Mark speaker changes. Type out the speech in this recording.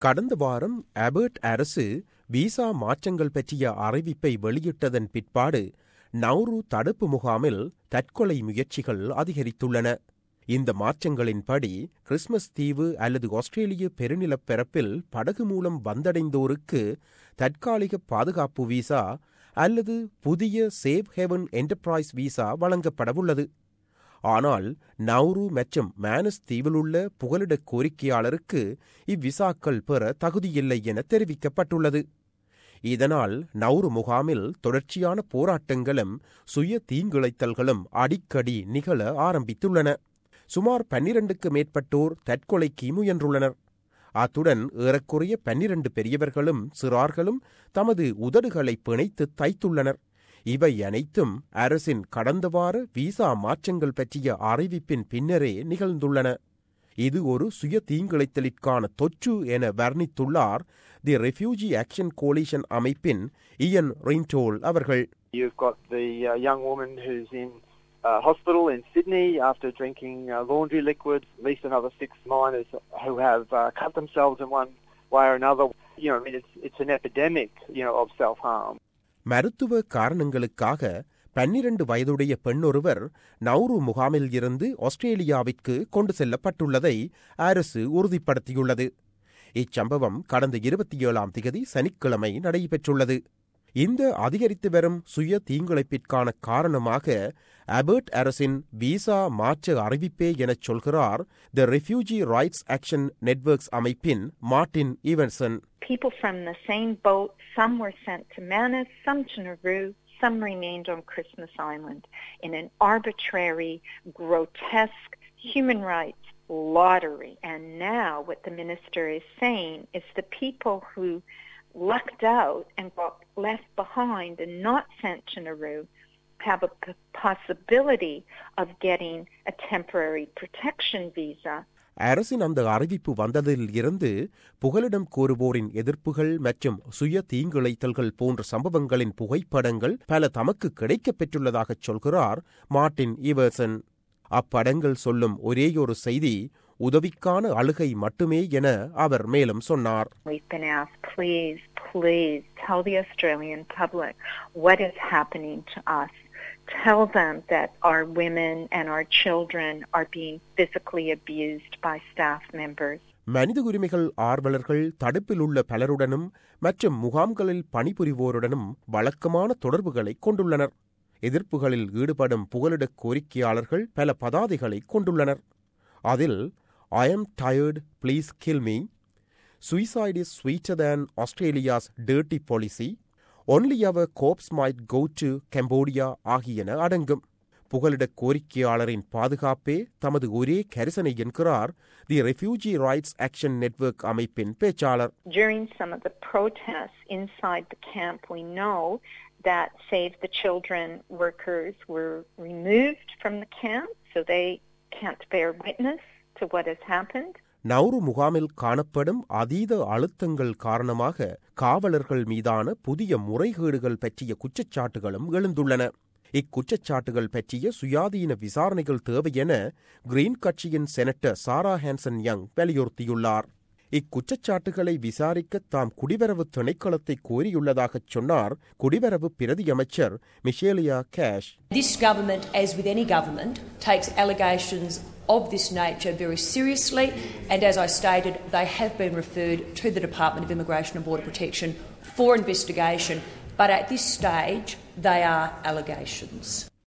Speaker 1: கடந்த வாரம் அபர்ட் அரசு விசா மாற்றங்கள் பற்றிய அறிவிப்பை வெளியிட்டதன் பிற்பாடு நௌரு தடுப்பு முகாமில் தற்கொலை முயற்சிகள் அதிகரித்துள்ளன இந்த மாற்றங்களின்படி கிறிஸ்மஸ் தீவு அல்லது ஆஸ்திரேலிய பெருநிலப்பரப்பில் படகு மூலம் வந்தடைந்தோருக்கு தற்காலிக பாதுகாப்பு விசா அல்லது புதிய சேவ் ஹெவன் என்டர்பிரைஸ் விசா வழங்கப்படவுள்ளது ஆனால் நௌரு மற்றும் மேனஸ் தீவிலுள்ள புகலிட கோரிக்கையாளருக்கு இவ்விசாக்கள் பெற தகுதியில்லை என தெரிவிக்கப்பட்டுள்ளது இதனால் நௌரு முகாமில் தொடர்ச்சியான போராட்டங்களும் சுய தீங்கிழைத்தல்களும் அடிக்கடி நிகழ ஆரம்பித்துள்ளன சுமார் பன்னிரண்டுக்கு மேற்பட்டோர் தற்கொலைக்கு முயன்றுள்ளனர் அத்துடன் ஏறக்குறைய பன்னிரண்டு பெரியவர்களும் சிறார்களும் தமது உதடுகளை பிணைத்து தைத்துள்ளனர் இவை அனைத்தும் அரசின் கடந்த வார விசா மாற்றங்கள் பற்றிய அறிவிப்பின் பின்னரே நிகழ்ந்துள்ளன இது ஒரு சுய தீங்கிழைத்தலிற்கான தொற்று என வர்ணித்துள்ளார் தி ரெஃப்யூஜி ஆக்ஷன் கோலிஷன் அமைப்பின் இயன் ரின்டோல் அவர்கள்
Speaker 2: You've got the uh, young woman who's in uh, hospital in Sydney after drinking uh, laundry liquids. At least another six minors who have uh, cut themselves in one way or another. You know, I mean, it's it's an epidemic, you know, of self harm.
Speaker 1: மருத்துவ காரணங்களுக்காக பன்னிரண்டு வயதுடைய பெண்ணொருவர் Nauru முகாமில் இருந்து ஆஸ்திரேலியாவிற்கு கொண்டு செல்லப்பட்டுள்ளதை அரசு உறுதிப்படுத்தியுள்ளது இச்சம்பவம் கடந்த இருபத்தி ஏழாம் திகதி சனிக்கிழமை நடைபெற்றுள்ளது இந்த அதிகரித்து வரும் சுய தீங்கிழைப்பிற்கான காரணமாக அபர்ட் அரசின் விசா மாற்ற அறிவிப்பே எனச் சொல்கிறார் the refugee rights action networks அமைப்பின் Martin Evenson
Speaker 3: People from the same boat, some were sent to Manus, some to Nauru, some remained on Christmas Island in an arbitrary, grotesque human rights lottery. And now what the minister is saying is the people who lucked out and got left behind and not sent to Nauru have a p- possibility of getting a temporary protection visa
Speaker 1: அரசின் அந்த அறிவிப்பு வந்ததில் இருந்து புகலிடம் கோருவோரின் எதிர்ப்புகள் மற்றும் சுய தீங்கிழைத்தல்கள் போன்ற சம்பவங்களின் புகைப்படங்கள் பல தமக்கு கிடைக்கப் பெற்றுள்ளதாகச் சொல்கிறார் மார்டின் ஈவர்சன் அப்படங்கள் சொல்லும் ஒரேயொரு செய்தி உதவிக்கான அழுகை மட்டுமே என அவர் மேலும் சொன்னார்
Speaker 3: We've been asked, please, please tell the Australian public what is happening to us. Tell them that our women and our children are being physically abused by staff members.
Speaker 1: மனித உரிமைகள் ஆர்வலர்கள் தடுப்பில் உள்ள பலருடனும் மற்றும் முகாம்களில் பணிபுரிவோருடனும் வழக்கமான தொடர்புகளை கொண்டுள்ளனர் எதிர்ப்புகளில் ஈடுபடும் புகலிட கோரிக்கையாளர்கள் பல பதாதைகளை கொண்டுள்ளனர் அதில் I am tired please kill me suicide is sweeter than Australia's dirty policy, only our corpse might go to Cambodia ஆகியன அடங்கும் புகலிட கோரிக்கையாளரின் பாதுகாப்பே தமது ஒரே கரிசனை என்கிறார் the refugee rights action network அமைப்பின் பேச்சாளர்
Speaker 3: During some of the protests inside the camp, we know that Save the Children workers were removed from the camp, so they can't bear witness to what has happened.
Speaker 1: Nauru முகாமில் காணப்படும் அதீத அழுத்தங்கள் காரணமாக காவலர்கள் மீதான புதிய முறைகேடுகள் பற்றிய குற்றச்சாட்டுகளும் எழுந்துள்ளன இக்குற்றச்சாட்டுகள் பற்றிய சுயாதீன விசாரணைகள் தேவை என கிரீன் கட்சியின் செனட்டர் சாரா ஹான்சன் யங் வலியுறுத்தியுள்ளார் இக்குற்றச்சாட்டுகளை விசாரிக்க தாம் குடிவரவு திணைக்களத்தை கோரியுள்ளதாகச் சொன்னார் குடிவரவு பிரதி அமைச்சர் Michaelia Cash
Speaker 4: This government, as with any government, takes allegations of this nature very seriously, and as I stated, they have been referred to the Department of Immigration and Border Protection for investigation, but at this stage, they are allegations.